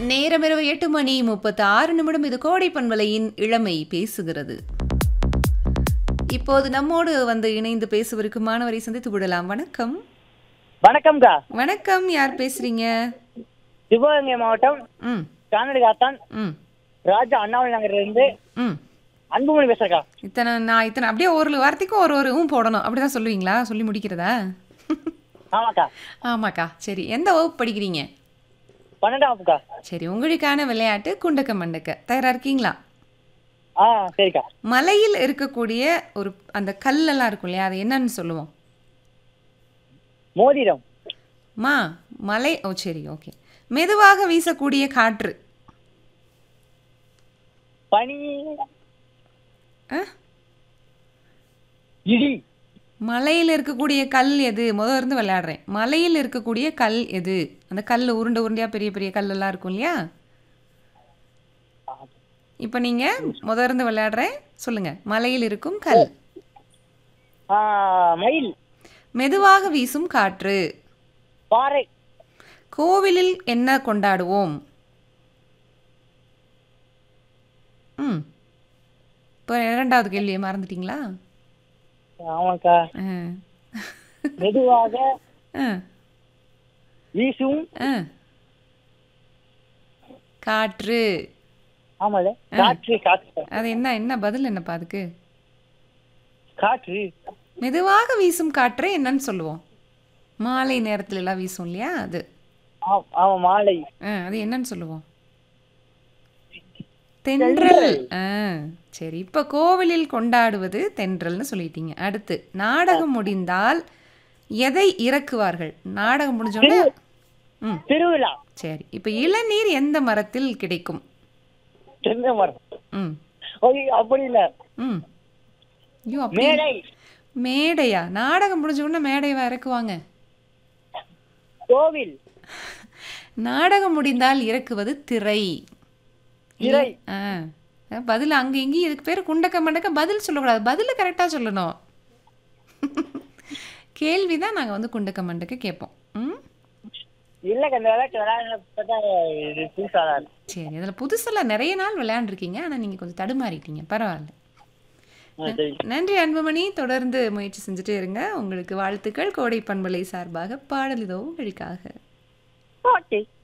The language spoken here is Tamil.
நேரம் இரவு எட்டு மணி முப்பத்தி ஆறு நிமிடம் இது கோடை பண்பலையின் இளமை பேசுகிறது இப்போது நம்மோடு வந்து இணைந்து பேசுவதற்கு மாணவரை சந்தித்து விடலாம் வணக்கம் வணக்கம்க்கா வணக்கம் யார் பேசுறீங்க சிவகங்கை மாவட்டம் ம் கானடி காத்தான் ம் ராஜா அண்ணாமலை நகர்ல இருந்து ம் அன்புமணி பேசுறக்கா இத்தனை நான் இத்தனை அப்படியே ஒரு வார்த்தைக்கும் ஒரு ஒரு ஊம் போடணும் அப்படிதான் சொல்லுவீங்களா சொல்லி முடிக்கிறதா ஆமாக்கா ஆமாக்கா சரி எந்த வகுப்பு படிக்கிறீங்க பன்னெண்டாம் வகுப்புக்கா சரி உங்களுக்கான விளையாட்டு குண்டக்க மண்டக்க தயாரா இருக்கீங்களா ஆ சரிக்கா மலையில் இருக்கக்கூடிய ஒரு அந்த கல்லெல்லாம் இருக்கும் இல்லையா அது என்னன்னு சொல்லுவோம் மோதிரம் மா மலை ஓ சரி ஓகே மெதுவாக வீசக்கூடிய காற்று பனி ஆ? இடி மலையில் இருக்கக்கூடிய கல் எது முதல் இருந்து விளையாடுறேன் மலையில் இருக்கக்கூடிய கல் எது அந்த கல் உருண்டை உருண்டையா பெரிய பெரிய கல்லெல்லாம் இருக்கும் இல்லையா இப்போ நீங்க முதல் இருந்து விளையாடுறேன் சொல்லுங்க மலையில் இருக்கும் கல் ஆ, மயில் மெதுவாக வீசும் காற்று பாறை கோவிலில் என்ன கொண்டாடுவோம் ம் இப்போ இரண்டாவது கேள்வியை மறந்துட்டீங்களா ஆமாக்கா ஆ. மெதுவாக ஆ. வீசும் ஆ. காற்று ஆமால காற்று காற்று அது என்ன என்ன பதில் என்னப்பா அதுக்கு காற்று மெதுவாக வீசும் காற்று என்னன்னு சொல்லுவோம் மாலை நேரத்துல எல்லாம் வீசும் இல்லையா அது ஆ- ஆமா மாலை ஆ, அது என்னன்னு சொல்லுவோம் தென்றல் ஆ சரி இப்போ கோவிலில் கொண்டாடுவது தென்றல்னு சொல்லிட்டீங்க அடுத்து நாடகம் முடிந்தால் எதை இறக்குவார்கள் நாடகம் முடிஞ்சோடனே ம் திருவிழா சரி இப்போ இளநீர் எந்த மரத்தில் கிடைக்கும் தென்னை மரம் ம் ஓய், அப்படி இல்ல ம் ஐயோ அப்படி மேடை மேடையா நாடகம் முடிஞ்ச உடனே மேடையை இறக்குவாங்க கோவில் நாடகம் முடிந்தால் இறக்குவது திரை திரை ஆ பதில் அங்கே இங்கேயும் இதுக்கு பேர் குண்டக்க மண்டக்க பதில் சொல்லக்கூடாது பதில் கரெக்டாக சொல்லணும் கேள்வி தான் நாங்கள் வந்து குண்டக்க மண்டக்க கேட்போம் ம் இல்லக்கா இந்த விளையாட்டு விளையாடுறப்ப இது புதுசா தான் இருக்கு. சரி அதில் புதுசில் நிறைய நாள் விளையாண்டுருக்கீங்க ஆனால் நீங்கள் கொஞ்சம் தடுமாறிட்டீங்க பரவாயில்ல ஆ, சரி நன்றி அன்புமணி தொடர்ந்து முயற்சி செஞ்சுட்டே இருங்க உங்களுக்கு வாழ்த்துக்கள் கோடை பண்பலை சார்பாக பாடல் இதோ உங்களுக்காக ஓகே